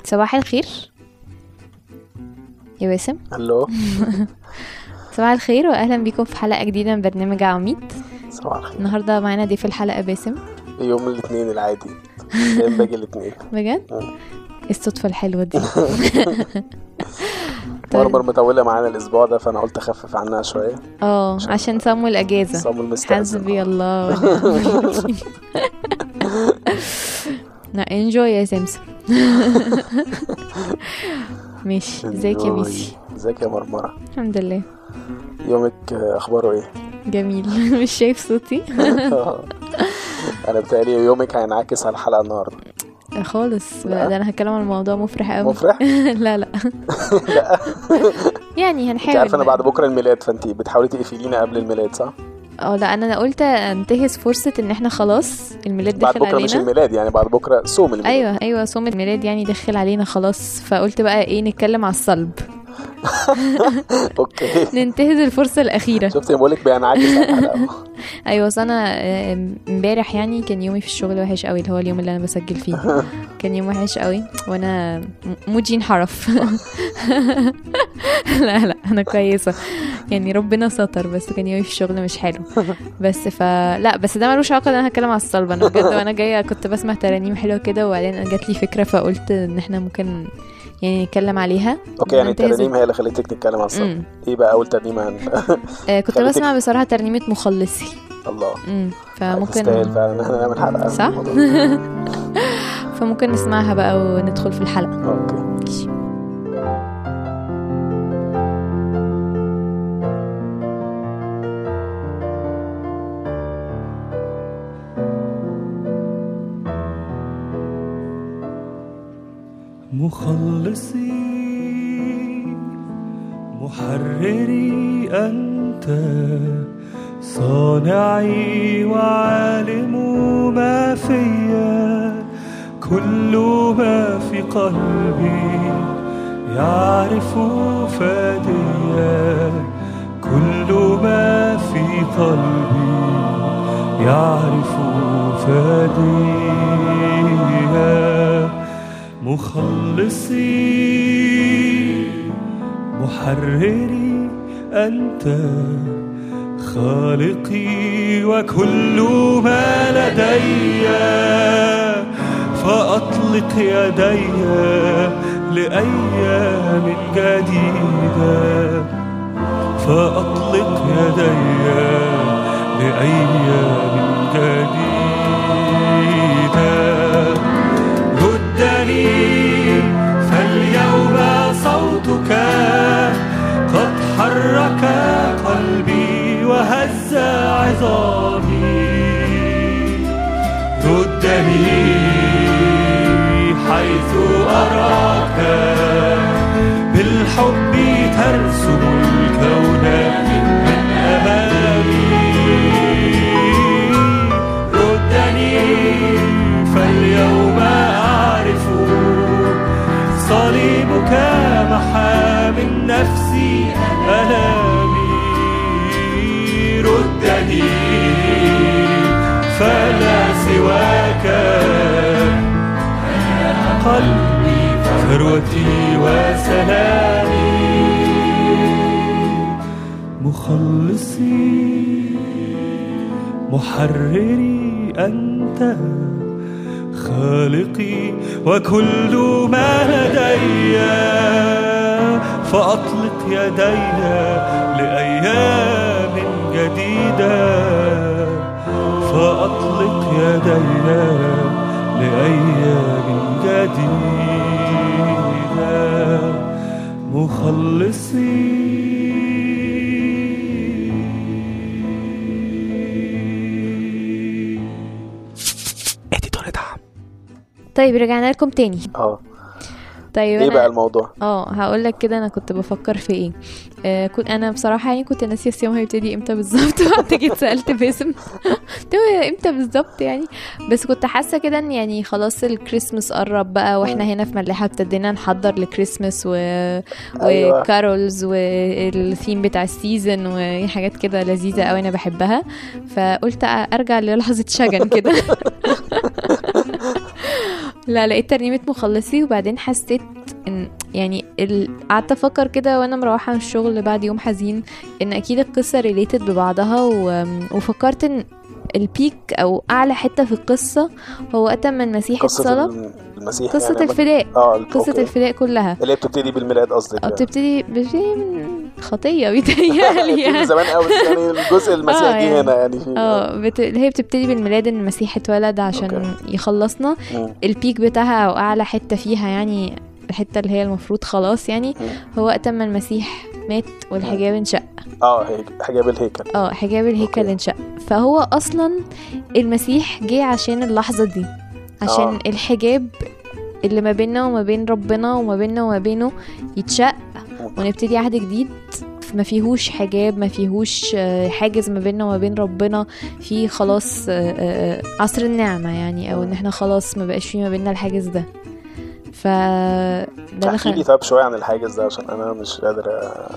صباح الخير يا باسم الو صباح الخير واهلا بيكم في حلقه جديده من برنامج عميد صباح الخير النهارده معانا ضيف الحلقه باسم يوم الاثنين العادي دايما باجي الاثنين بجد مم. إيه الصدفه الحلوه دي مرمر مطولة معانا الأسبوع ده فأنا قلت أخفف عنها شوية اه عشان صموا الاجازه صام المستقبل حسبي الله ونعم الوكيل. لا انجوي يا سمسم ماشي ازيك يا بيسي ازيك يا مرمرة الحمد لله يومك آه، أخباره إيه؟ جميل مش شايف صوتي أنا بتهيألي يومك هينعكس على الحلقة النهاردة خالص لا. ده انا هتكلم عن موضوع مفرح قوي مفرح؟ لا لا لا يعني أنت هنحاول عارفة أنا بعد بكرة الميلاد فأنت بتحاولي تقفلينا قبل الميلاد صح؟ اه لا انا قلت انتهز فرصة ان احنا خلاص الميلاد بعد داخل بكرة مش علينا الميلاد يعني بعد بكرة صوم الميلاد ايوه ايوه صوم الميلاد يعني داخل علينا خلاص فقلت بقى ايه نتكلم على الصلب أوكي ننتهز الفرصة الأخيرة شفتي بقول لك بينعكس على الحلقة أهو. ايوه اصل انا آه، امبارح يعني كان يومي في الشغل وحش قوي اللي هو اليوم اللي انا بسجل فيه كان يوم وحش قوي وانا م- مودي انحرف لا لا انا كويسه يعني ربنا ستر بس كان يومي في الشغل مش حلو بس ف لا بس ده ملوش علاقه ان انا هتكلم على الصلب انا بجد وانا جايه كنت بسمع ترانيم حلوه كده وبعدين أنا جات لي فكره فقلت ان احنا ممكن يعني نتكلم عليها أوكي يعني ننتهز- الترانيم هي اللي خلتك نتكلم على الصوم امم إيه بقى أول ترنيمة هن... آه كنت خلتك- بسمع بصراحه ترنيمه مخلصي الله امم فممكن تستاهل فعلا إن احنا نعمل حلقة عن صح؟ الموضوع ده. فممكن نسمعها بقى وندخل في الحلقه أوكي مخلصي محرري أنت صانعي وعالم ما فيا كل ما في قلبي يعرف فاديا كل ما في قلبي يعرف فاديا مخلصي محرري أنت خالقي وكل ما لدي فأطلق يدي لأيام جديدة فأطلق يدي لأيام جديدة ردني فاليوم صوتك قد حرك قلبي وهز عظامي ردني حيث أراك بالحب ترسم الكون من أمامي ردني فاليوم أعرف صليبك محى من نفسي ألامي ردني فلا سواك قلبي ثروتي وسلامي مخلصي محرري أنت خالقي وكل ما لدي فأطلق يدي لأيام جديدة فأطلق يدي لأيام جديدة مخلصي اديتور دعم طيب رجعنا لكم تاني اه طيب ايه أنا- بقى الموضوع اه هقول لك كده انا كنت بفكر في ايه آه كنت انا بصراحه يعني كنت ناسيه الصيام هيبتدي امتى بالظبط بعد جيت سالت باسم قلت له امتى بالظبط يعني بس كنت حاسه كده ان يعني خلاص الكريسماس قرب بقى واحنا هنا في ملاحه ابتدينا نحضر لكريسماس و... أيوة. وكارولز والثيم بتاع السيزون وحاجات كده لذيذه قوي انا بحبها فقلت ارجع للحظه شجن كده لا لقيت ترنيمة مخلصي وبعدين حسيت ان يعني ال- قعدت افكر كده وانا مروحة من الشغل بعد يوم حزين ان اكيد القصة ريليتد ببعضها و... وفكرت ان البيك او اعلى حتة في القصة هو وقت ما المسيح قصة اتصلب المسيح قصة يعني الفداء اه قصة أوكي. الفداء كلها اللي هي بتبتدي بالميلاد قصدك او يعني. بتبتدي بتبتدي من خطية بيتهيألي بتبتدي من يعني زمان قوي بس يعني الجزء المسيح آه، جه يعني. هنا يعني في اه بت... هي بتبتدي بالميلاد ان المسيح اتولد عشان أوكي. يخلصنا مم. البيك بتاعها او اعلى حتة فيها يعني الحتة اللي هي المفروض خلاص يعني مم. هو وقت ما المسيح مات والحجاب انشق اه هيك حجاب الهيكل اه حجاب الهيكل أوكي. انشق فهو اصلا المسيح جه عشان اللحظة دي عشان آه. الحجاب اللي ما بيننا وما بين ربنا وما بيننا وما بينه يتشق ونبتدي عهد جديد ما فيهوش حجاب ما فيهوش آه، حاجز ما بيننا وما بين ربنا في خلاص آه، آه، عصر النعمة يعني او ان احنا خلاص ما بقاش في ما بيننا الحاجز ده ف ده اللي احكي لي خل... طب شويه عن الحاجز ده عشان انا مش قادر أ-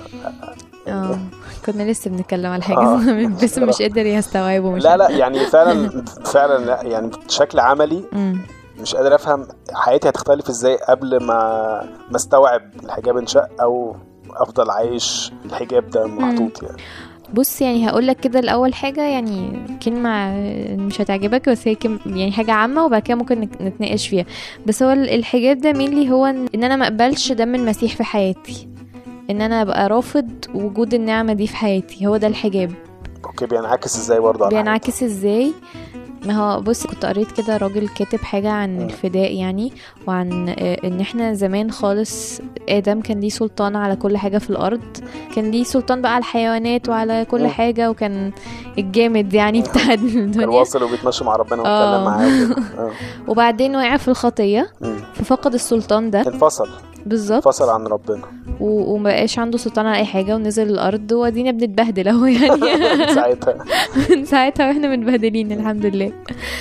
اه كنا لسه بنتكلم على آه. الحاجز ده بس مش قادر يستوعبه مش لا لا يعني فعلا فعلا لا يعني بشكل عملي مم. مش قادر افهم حياتي هتختلف ازاي قبل ما ما استوعب الحجاب انشق او افضل عايش الحجاب ده محطوط يعني بص يعني هقول لك كده الاول حاجه يعني كلمه مش هتعجبك بس هي كم يعني حاجه عامه وبعد كده ممكن نك- نتناقش فيها بس هو ال- الحجاب ده مين هو ان إن انا ما اقبلش دم المسيح في حياتي ان انا ابقى رافض وجود النعمه دي في حياتي هو ده الحجاب اوكي بينعكس ازاي برضه على بينعكس ازاي ما هو بص كنت قريت كده راجل كاتب حاجة عن مم. الفداء يعني وعن آه، ان احنا زمان خالص ادم كان ليه سلطان على كل حاجة في الارض كان ليه سلطان بقى على الحيوانات وعلى كل مم. حاجة وكان الجامد يعني بتاع كان الدنيا واصل وبيتمشى مع ربنا آه. ويتكلم معاه وكده. آه. وبعدين وقع في الخطية مم. ففقد السلطان ده انفصل بالظبط انفصل عن ربنا و- ومبقاش عنده سلطان على اي حاجة ونزل الارض وادينا بنتبهدل اهو يعني ساعتها من ساعتها واحنا متبهدلين الحمد لله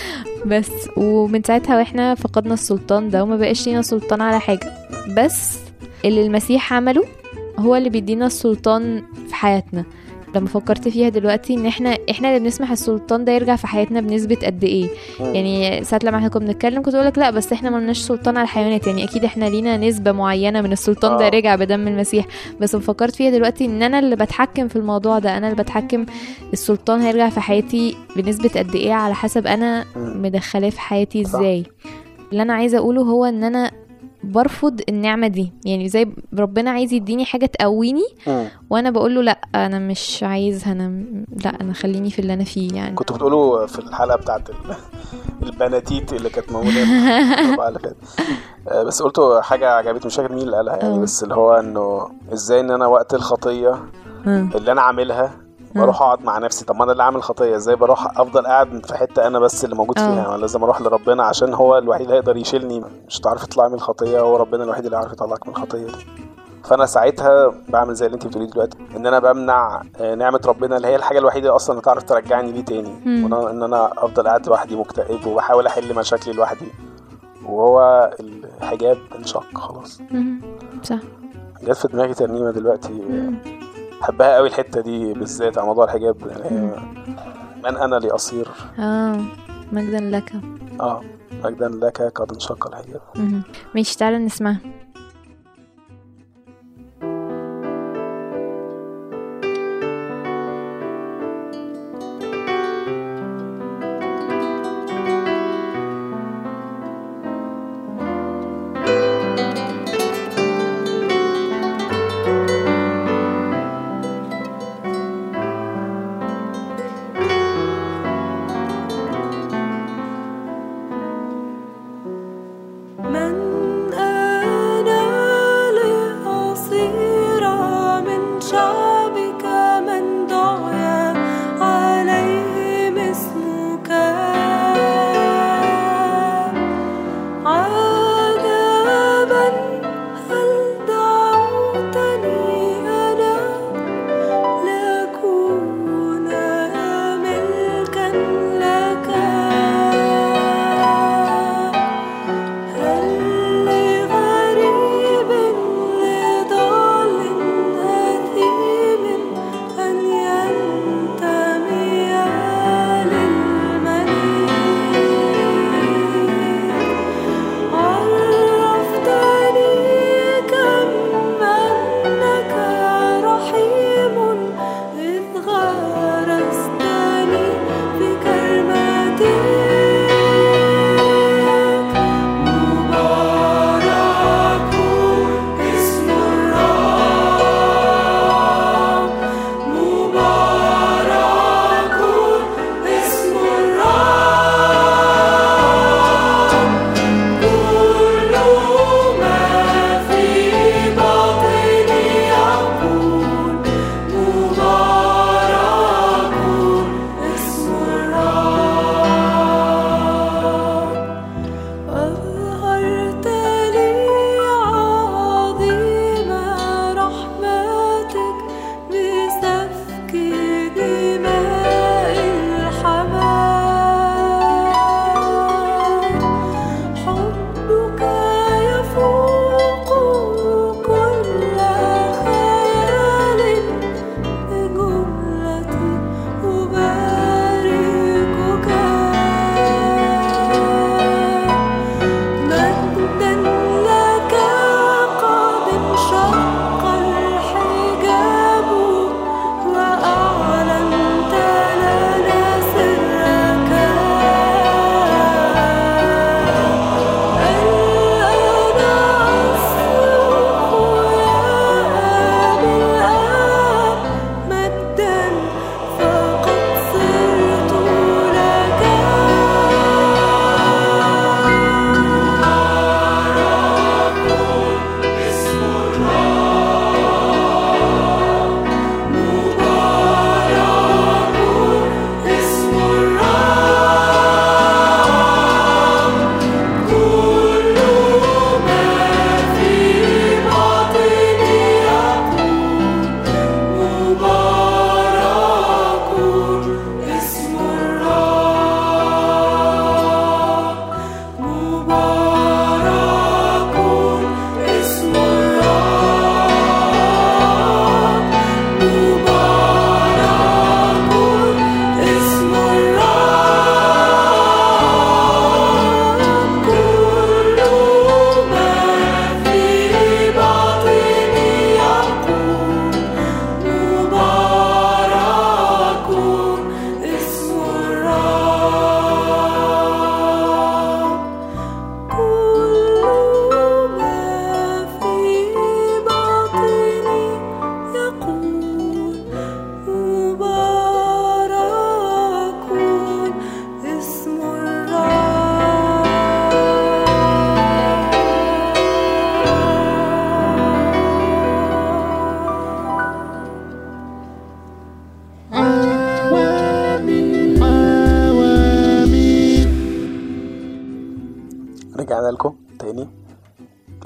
بس ومن ساعتها واحنا فقدنا السلطان ده وما بقاش لينا سلطان على حاجة بس اللي المسيح عمله هو اللي بيدينا السلطان في حياتنا لما فكرت فيها دلوقتي ان احنا احنا اللي بنسمح السلطان ده يرجع في حياتنا بنسبة قد ايه مم. يعني ساعة لما احنا كنا بنتكلم كنت اقولك لا بس احنا ملناش سلطان على الحيوانات يعني اكيد احنا لينا نسبة معينة من السلطان ده آه. رجع بدم المسيح بس لما فكرت فيها دلوقتي ان انا اللي بتحكم في الموضوع ده انا اللي بتحكم السلطان هيرجع في حياتي بنسبة قد ايه على حسب انا مم. مدخلاه في حياتي صح. ازاي اللي انا عايزة اقوله هو ان انا برفض النعمة دي يعني زي ربنا عايز يديني حاجة تقويني مم. وانا بقول له لا انا مش عايزها انا لا انا خليني في اللي انا فيه يعني كنت بتقولوا في الحلقه بتاعت ال- البناتيت اللي كانت موجوده في الربع اللي فات آه، بس قلتوا حاجه عجبتني مش فاكر مين اللي قالها يعني آه. بس اللي هو انه ازاي ان انا وقت الخطيه ها. اللي انا عاملها بروح اقعد مع نفسي طب ما انا اللي عامل خطيه ازاي بروح افضل قاعد في حته انا بس اللي موجود آه. فيها ولا لازم اروح لربنا عشان هو الوحيد اللي هيقدر يشيلني مش هتعرف تطلع من الخطيه هو ربنا الوحيد اللي يعرف يطلعك من الخطيه دي فانا ساعتها بعمل زي اللي انت بتقوليه دلوقتي ان انا بمنع آه، نعمه ربنا اللي هي الحاجه الوحيده اصلا اللي تعرف ترجعني ليه تاني مم. وأنا- ان انا افضل قاعد لوحدي مكتئب وبحاول احل مشاكلي لوحدي وهو الحجاب انشق خلاص مم. صح جت في دماغي ترنيمه دلوقتي مم. بحبها قوي الحته دي بالذات على موضوع الحجاب اللي هي من انا لاصير اه مجدا لك اه مجدا لك قد انشق الحجاب مهم. ماشي تعالى نسمعها من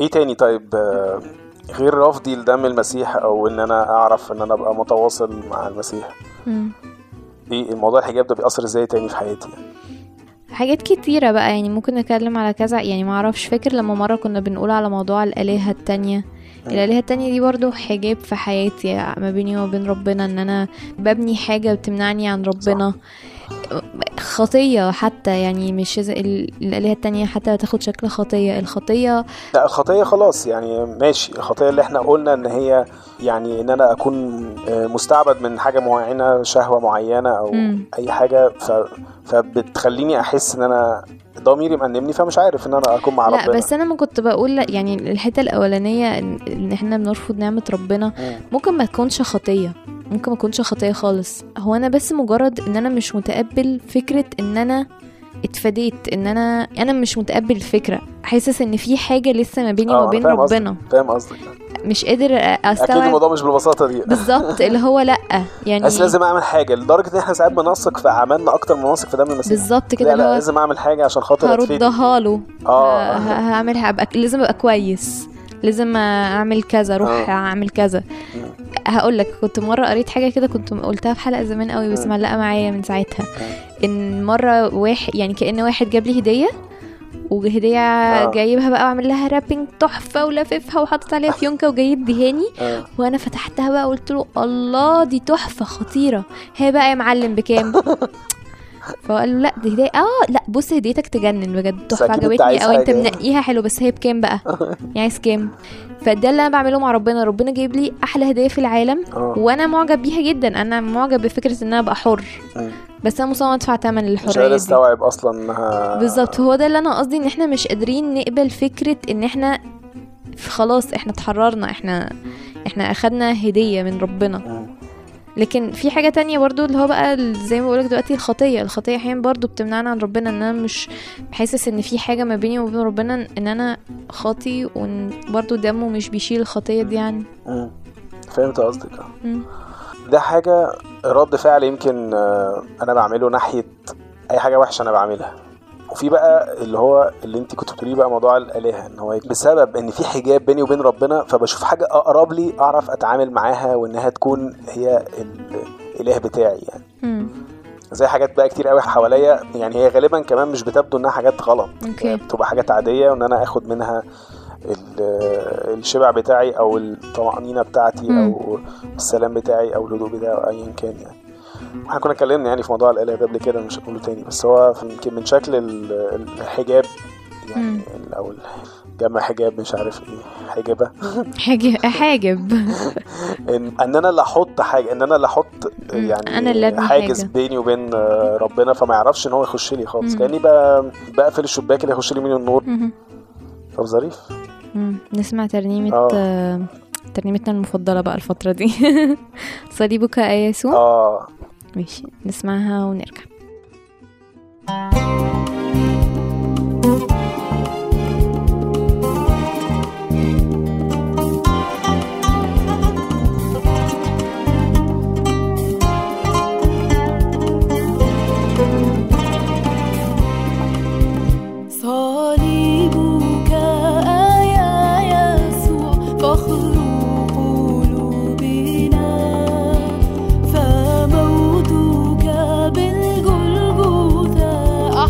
ايه تاني طيب آه، غير رفضي لدم المسيح او ان انا اعرف ان انا ابقى متواصل مع المسيح مم. ايه الموضوع الحجاب ده بيأثر ازاي تاني في حياتي حاجات كتيرة بقى يعني ممكن نتكلم على كذا يعني معرفش فاكر لما مرة كنا بنقول على موضوع الآلهة التانية الآلهة التانية دي برضو حجاب في حياتي ما بيني وبين ربنا ان انا ببني حاجة بتمنعني عن ربنا خطية حتى يعني مش زي ال- الآلهة التانية حتى تاخد شكل خطية الخطية لا الخطية خلاص يعني ماشي الخطية اللي احنا قلنا ان هي يعني ان انا اكون آه، مستعبد من حاجة معينة شهوة معينة او مم. اي حاجة ف... فبتخليني احس ان انا ضميري مأنبني فمش عارف ان انا اكون مع لا ربنا بس انا ما كنت بقول لا يعني الحتة الأولانية ان إن احنا بنرفض نعمة ربنا مم. ممكن ما تكونش خطية ممكن ما تكونش خطية خالص هو انا بس مجرد ان انا مش متقبل فكرة ان انا اتفاديت ان انا انا مش متقبل الفكرة حاسس ان في حاجة لسه ما بيني آه، وما أنا بين فاهم قصدك. ربنا فاهم قصدك مش قادر اكيد استوعب الموضوع مش بالبساطة دي بالظبط اللي هو لا يعني بس لازم اعمل حاجة لدرجة ان احنا ساعات بنثق في اعمالنا اكتر من نثق في دم المسيح بالظبط لا كده اللي لا هو لازم اعمل حاجة عشان خاطر اتفيد هردها له ه- اه ه- هعمل هبقى لازم ابقى كويس لازم اعمل كذا اروح آه. اعمل كذا هقول لك كنت مره قريت حاجه كده كنت قلتها في حلقه زمان قوي بس مم. معلقه معايا من ساعتها ان مره واحد يعني كان واحد جاب لي هديه وهدية آه. جايبها بقى وعامل لها رابنج تحفة ولاففها وحاطط عليها فيونكة وجاي يديهاني آه. وانا فتحتها بقى قلت له الله دي تحفة خطيرة هي بقى يا معلم بكام فقال له لا دي هدية اه لا بص هديتك تجنن بجد بس تحفة أكيد أنت عجبتني عايز قوي انت حاجة. منقيها حلو بس هي بكام بقى يعني عايز كام فده اللي انا بعمله مع ربنا ربنا جايب لي احلى هدية في العالم اه وانا معجب بيها جدا انا معجب بفكرة ان انا ابقى حر مم. بس انا مصمم ادفع ثمن مش قادر الحرية دي استوعب اصلا انها بالظبط هو ده اللي انا قصدي ان احنا مش قادرين نقبل فكرة ان احنا خلاص احنا اتحررنا احنا احنا اخدنا هدية من ربنا مم. لكن في حاجة تانية برضو اللي هو بقى ال- زي ما بقولك دلوقتي الخطية الخطية احيانا برضو بتمنعنا عن ربنا ان انا مش حاسس ان في حاجة ما بيني وبين ربنا ان انا خاطي وان برضو دمه مش بيشيل الخطية دي يعني مم. فهمت قصدك اه مم. ده حاجة رد فعل يمكن آه، أنا بعمله ناحية أي حاجة وحشة أنا بعملها وفي بقى اللي هو اللي انت كنت بتقوليه بقى موضوع الآلهة ان هو بسبب ان في حجاب بيني وبين ربنا فبشوف حاجة اقرب لي اعرف اتعامل معاها وانها تكون هي الاله بتاعي يعني مم. زي حاجات بقى كتير قوي حواليا يعني هي غالبا كمان مش بتبدو انها حاجات غلط اوكي بتبقى حاجات عادية وان انا اخد منها ال- الشبع بتاعي او الطمأنينة بتاعتي مم. او السلام بتاعي او الهدوء بتاعي او ايا كان يعني احنا كنا اتكلمنا يعني في موضوع الآلهة ده قبل كده مش هنقوله تاني بس هو في- يمكن من شكل ال- الحجاب يعني مم. او ال- جمع حجاب مش عارف ايه حجابة حاجب حاجب ان ان انا اللي احط حاجه ان انا اللي احط مم. يعني أنا اللي أبني حاجز حاجة. بيني وبين آه، ربنا فما يعرفش ان هو يخش لي خالص مم. كاني بقى بقفل الشباك اللي يخش لي منه النور مهم. طب ظريف مم. نسمع ترنيمة آه. آه، ترنيمتنا المفضلة بقى الفترة دي صليبك يا يسوع اه ماشي نسمعها ونرجع صليبك يا يسوع فخر قلوبنا فموتك بالجلجثة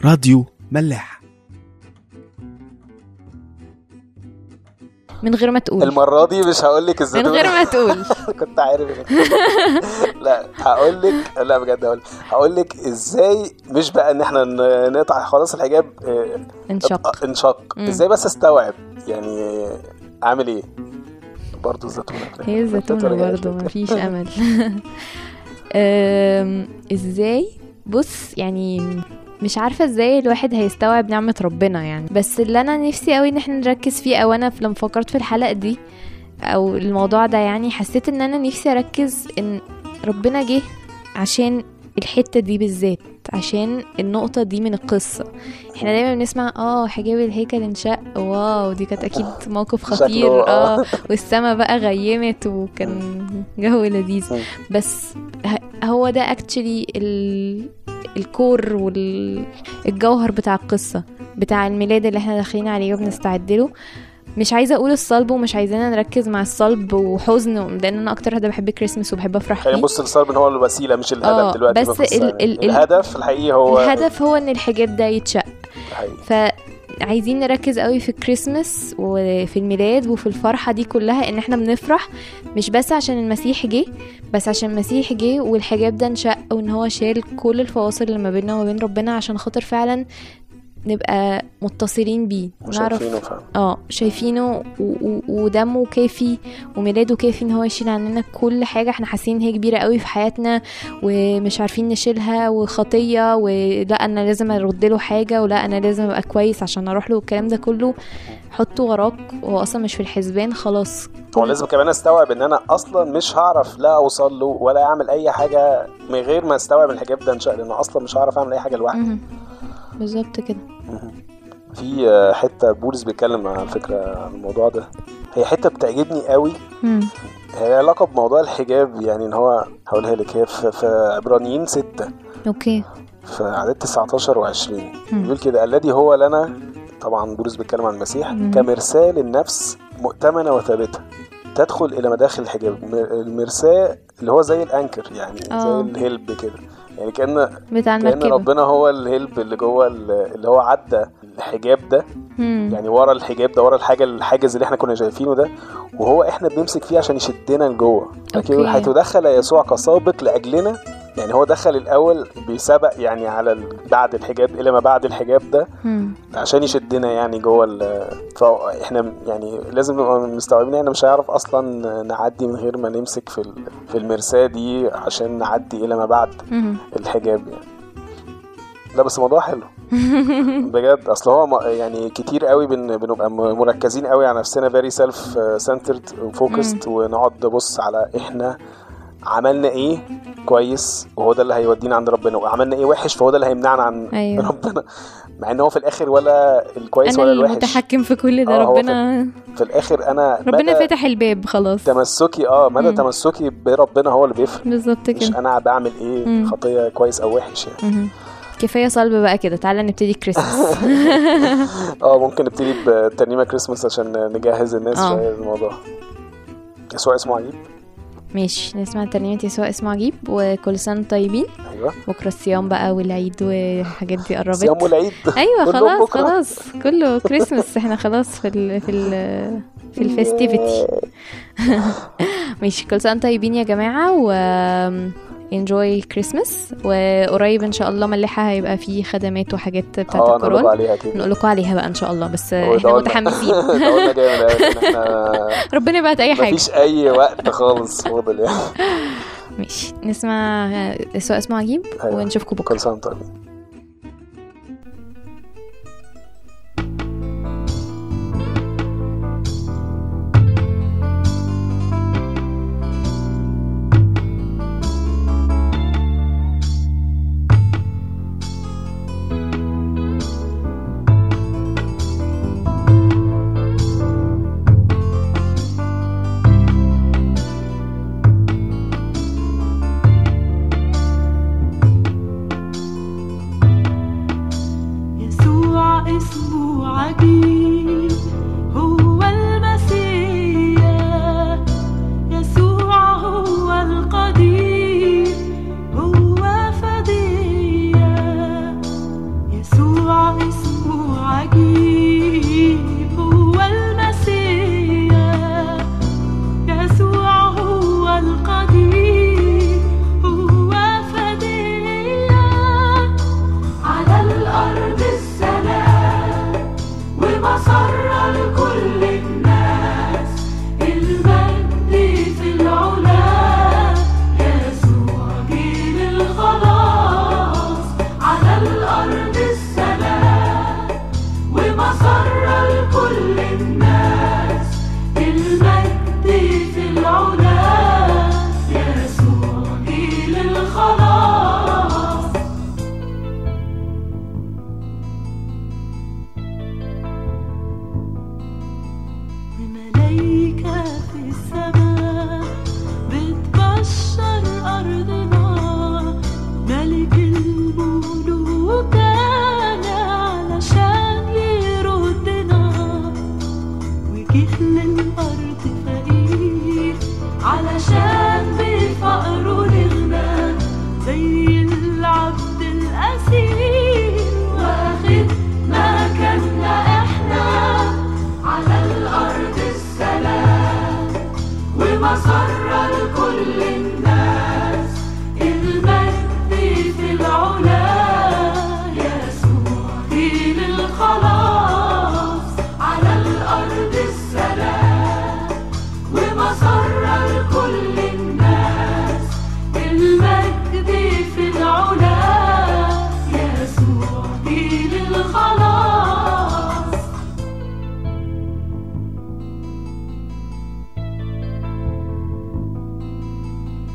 راديو ملاح من غير ما تقول المره دي مش هقول لك من الزيتون غير ما تقول كنت عارف لا هقول لك لا بجد هقول هقول لك ازاي مش بقى ان احنا ن- نقطع خلاص الحجاب آه، انشق انشق مم. ازاي بس استوعب يعني اعمل ايه برضه الزيتونه هي الزيتونة رجعت برضو لك. مفيش أمل أم، ازاي بص يعني مش عارفة ازاي الواحد هيستوعب نعمة ربنا يعني بس اللي انا نفسي قوي ان احنا نركز فيه او انا لما فكرت في الحلقة دي او الموضوع ده يعني حسيت ان انا نفسي اركز ان ربنا جه عشان الحتة دي بالذات عشان النقطة دي من القصة احنا دايما بنسمع اه حجاب الهيكل انشق واو دي كانت اكيد موقف خطير شكله، آه. اه والسما بقى غيمت وكان جو لذيذ مم. بس ه- هو ده اكشلي الكور والجوهر بتاع القصة بتاع الميلاد اللي احنا داخلين عليه وبنستعد له مش عايزه اقول الصلب ومش عايزانا نركز مع الصلب وحزن لان انا اكتر حد بحب كريسمس وبحب افرح خلينا فيه نبص للصلب ان هو الوسيله مش الهدف آه، دلوقتي بس في القصة ال- يعني. ال- ال- الهدف الحقيقي هو الهدف هو ان الحجاب ده يتشق الحقيقي. فعايزين نركز قوي في الكريسماس وفي الميلاد وفي الفرحة دي كلها ان احنا بنفرح مش بس عشان المسيح جه بس عشان المسيح جه والحجاب ده انشق وان هو شال كل الفواصل اللي ما بيننا وما بين ربنا عشان خاطر فعلا نبقى متصلين بيه وشايفينه فعلا اه شايفينه و- و- ودمه كافي وميلاده كافي ان هو يشيل عننا كل حاجه احنا حاسين ان هي كبيره قوي في حياتنا ومش عارفين نشيلها وخطيه ولا انا لازم ارد له حاجه ولا انا لازم ابقى كويس عشان اروح له والكلام ده كله حطه وراك وهو اصلا مش في الحسبان خلاص هو لازم كمان استوعب ان انا اصلا مش هعرف لا اوصل له ولا اعمل اي حاجه من غير ما استوعب الحجاب ده انشاء لان اصلا مش هعرف اعمل اي حاجه لوحدي مهم. بالظبط كده في آه، حته بولس بيتكلم على فكره عن الموضوع ده هي حته بتعجبني قوي مم. هي لها علاقه بموضوع الحجاب يعني ان هو هقولها لك هي في, في عبرانيين ستة اوكي في عدد 19 و20 مم. بيقول كده الذي هو لنا طبعا بولس بيتكلم عن المسيح مم. كمرساه للنفس مؤتمنه وثابته تدخل الى مداخل الحجاب م- المرساه اللي هو زي الانكر يعني آه. زي الهلب كده يعني كان بتاع كان المركبه ربنا هو الهلب اللي جوه ال- اللي هو عدى الحجاب ده مم. يعني ورا الحجاب ده ورا الحاجه الحاجز اللي احنا كنا شايفينه ده وهو احنا بنمسك فيه عشان يشدنا لجوه لكن أوكي. حيث دخل يسوع كسابق لاجلنا يعني هو دخل الاول بسبق يعني على ال- بعد الحجاب الى ما بعد الحجاب ده مم. عشان يشدنا يعني جوه ال- فاحنا يعني لازم نبقى مستوعبين احنا مش هيعرف اصلا نعدي من غير ما نمسك في ال- في المرساه دي عشان نعدي الى ما بعد مم. الحجاب يعني لا بس موضوع حلو بجد اصل هو م- يعني كتير قوي بن بنبقى م- مركزين قوي على نفسنا فيري سيلف سنترد وفوكست ونقعد نبص على احنا عملنا ايه كويس وهو ده اللي هيودينا عند ربنا وعملنا ايه وحش فهو ده اللي هيمنعنا عن أيوة. ربنا مع ان هو في الاخر ولا الكويس انا ولا الوحش المتحكم في كل ده آه، هو في- ربنا في الاخر انا ربنا مدى فتح الباب خلاص تمسكي اه مدى مم. تمسكي بربنا هو اللي بيفرق بالظبط مش كده انا بعمل ايه مم. خطيه كويس او وحش يعني مهم. كفايه صلب بقى كده تعالى نبتدي كريسماس اه ممكن نبتدي بترنيمه كريسماس عشان نجهز الناس آه. شويه للموضوع يسوع اسمه عجيب ماشي نسمع ترنيمة يسوع اسمه عجيب وكل سنة وانتم طيبين ايوه بكرة الصيام بقى والعيد والحاجات دي قربت صيام والعيد ايوه كله خلاص بكرة. خلاص كله كريسماس احنا خلاص في ال في ال في الفيستيفيتي ماشي كل سنة وانتم طيبين يا جماعة و enjoy كريسماس وقريب ان شاء الله ملحة هيبقى فيه خدمات وحاجات بتاعت اه نقول الكورال عليها كده نقول لكم عليها بقى ان شاء الله بس احنا ودورنا- متحمسين دورنا جامد قوي لان احنا ربنا يبعت اي حاجة مفيش اي وقت خالص فاضل يعني ماشي نسمع يسوع اسمه عجيب أيوة. ونشوفكم بكرة كل سنه وانتم طيبين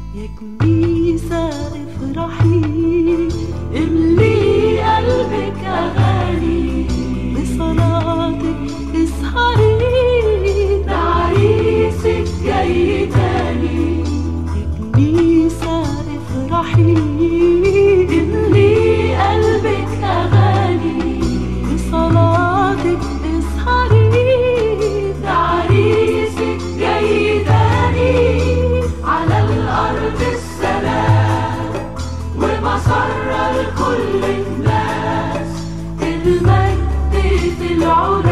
يا كنيسة افرحي املي قلبك أغاني بصلاتك اسهري ده عريسك جاي تاني يا كنيسة افرحي املي قلبك أغاني بصلاتك اسهري ده عريسك جاي تاني على الأرض السلام ومسرة لكل الناس المجد في العلا